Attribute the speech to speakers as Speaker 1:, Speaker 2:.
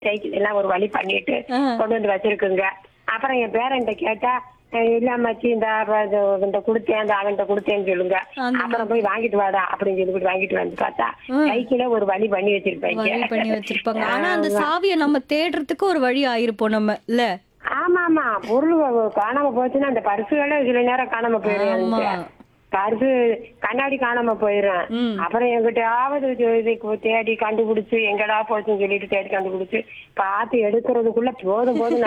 Speaker 1: Cycle எல்லாம் ஒரு வழி பண்ணிட்டு
Speaker 2: ஆ.
Speaker 1: கொண்டு வந்து வச்சிருக்குங்க அப்புறம் என் பேரன்ட்ட கேட்டா அஹ் இல்ல மச்சி இந்த அவ- இது இந்த கொடுத்தேன் அந்த அவன்கிட்ட கொடுத்தேன்னு சொல்லுங்க
Speaker 2: அந்த
Speaker 1: அப்புறம் போய் வாங்கிட்டு வாடா அப்படின்னு சொல்லிட்டு வாங்கிட்டு வந்து பார்த்தா சைக்கிள ஒரு வழி பண்ணி வச்சிருப்பாங்க
Speaker 2: வழி பண்ணி வச்சிருப்பாங்க ஆனா அந்த சாவியை நம்ம தேடுறதுக்கு ஒரு வழி ஆயிருப்போம் நம்ம இல்ல
Speaker 1: ஆமா ஆமா பொருள் வ- காணாம போச்சுன்னா அந்த பரிசுகளே சில நேரம் காணாம போயிடும்
Speaker 2: ஆமா.
Speaker 1: பரிசு கண்ணாடி காணாம போயிடும்
Speaker 2: ம்.
Speaker 1: அப்புறம் எங்கிட்டாவது இது தேடி கண்டுபிடிச்சு எங்கடா போச்சுன்னு சொல்லிட்டு தேடி கண்டுபிடிச்சு பார்த்து எடுக்கிறதுக்குள்ள போதும் போதும்